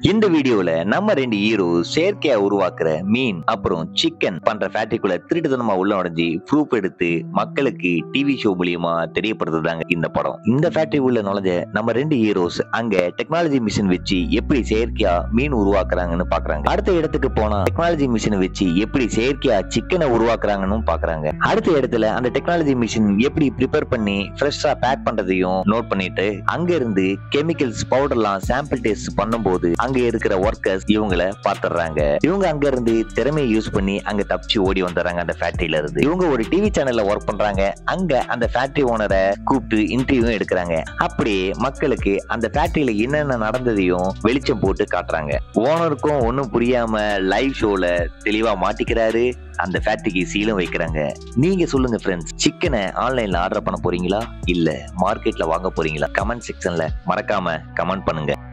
இந்த வீடியோல நம்ம ரெண்டு ஹீரோ செயற்கையா உருவாக்குற மீன் அப்புறம் சிக்கன் பண்ற ஃபேக்டரிக்குள்ள திருட்டுத்தனமா உள்ள நுழைஞ்சு ப்ரூஃப் எடுத்து மக்களுக்கு டிவி ஷோ மூலியமா தெரியப்படுத்துதாங்க இந்த படம் இந்த ஃபேக்டரி உள்ள நுழைஞ்ச நம்ம ரெண்டு ஹீரோஸ் அங்க டெக்னாலஜி மிஷின் வச்சு எப்படி செயற்கையா மீன் உருவாக்குறாங்கன்னு பாக்குறாங்க அடுத்த இடத்துக்கு போனா டெக்னாலஜி மிஷின் வச்சு எப்படி செயற்கையா சிக்கனை உருவாக்குறாங்கன்னு பாக்குறாங்க அடுத்த இடத்துல அந்த டெக்னாலஜி மிஷின் எப்படி ப்ரிப்பேர் பண்ணி ஃப்ரெஷ்ஷா பேக் பண்றதையும் நோட் பண்ணிட்டு அங்க இருந்து கெமிக்கல்ஸ் பவுடர்லாம் சாம்பிள் டெஸ்ட் பண்ணும்போது அங்க இருக்கிற ஒர்க்கர்ஸ் இவங்கள பாத்துறாங்க இவங்க அங்க இருந்து திறமையை யூஸ் பண்ணி அங்க தப்பிச்சு ஓடி வந்துடுறாங்க அந்த ஃபேக்டரியில இருந்து இவங்க ஒரு டிவி சேனல்ல ஒர்க் பண்றாங்க அங்க அந்த ஃபேக்டரி ஓனரை கூப்பிட்டு இன்டர்வியூ எடுக்கிறாங்க அப்படியே மக்களுக்கு அந்த ஃபேக்டரியில என்னென்ன நடந்ததையும் வெளிச்சம் போட்டு காட்டுறாங்க ஓனருக்கும் ஒன்றும் புரியாம லைவ் ஷோல தெளிவா மாட்டிக்கிறாரு அந்த ஃபேக்டரிக்கு சீலும் வைக்கிறாங்க நீங்க சொல்லுங்க ஃப்ரெண்ட்ஸ் சிக்கனை ஆன்லைன்ல ஆர்டர் பண்ண போறீங்களா இல்ல மார்க்கெட்ல வாங்க போறீங்களா கமெண்ட் செக்ஷன்ல மறக்காம கமெண்ட் பண்ணுங்க